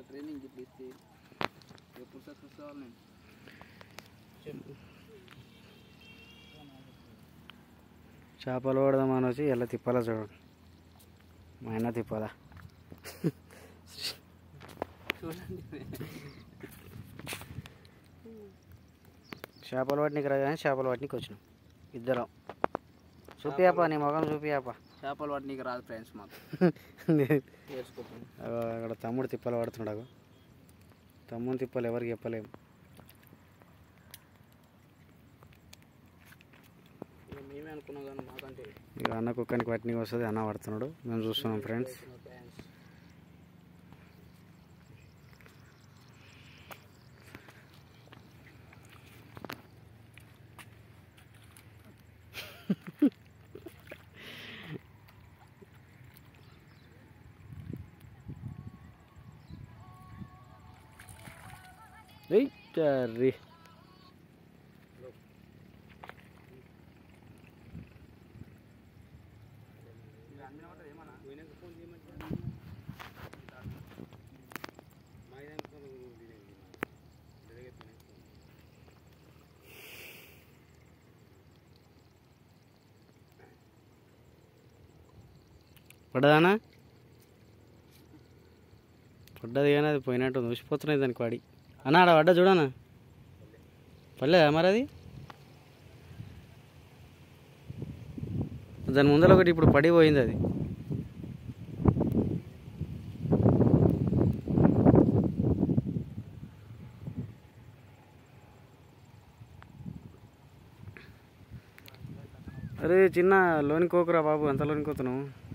training ఇట్లా ఇస్తే ఎప్పుడు సక్సెస్ కావాలి నేను చెప్పు చేపలు పడదామని వచ్చి ఎలా తిప్పాలా చూడండి మా ఆయన తిప్పాలా చూడండి చేపలు పట్టినకి రా కానీ చేపలు పట్టినకి వచ్చినాం ఇద్దరం చూపియాపా నీ మొఖం చూపియాపా చేపలు పట్టనీకి రాదు ఫ్రెండ్స్ మాకు నేర్చుకుంటాం అక్కడ తమ్ముడు తిప్పలు పడుతున్నాడు తమ్ముడు తిప్పలు ఎవరికి చెప్పలేము ఇక మేమే అనుకున్నాం కానీ మాకంటే ఇక అన్న కుక్కనికి పట్టినకి వస్తుంది అన్న పడుతున్నాడు మేము చూస్తున్నాం ఫ్రెండ్స్ ఫ్రెండ్స్ ఏయ్ కర్రీ పడ్డదానా పడ్డది కానీ అది పోయినట్టు చూసిపోతున్నాయి దానికి వాడి అన్న ఆడ పడ్డ చూడనా పడలేదా మరి అది దాని ముందర ఒకటి ఇప్పుడు పడిపోయింది అది అరే చిన్న లోనికి కోకురా బాబు ఎంత లోనికి పోతున్నావు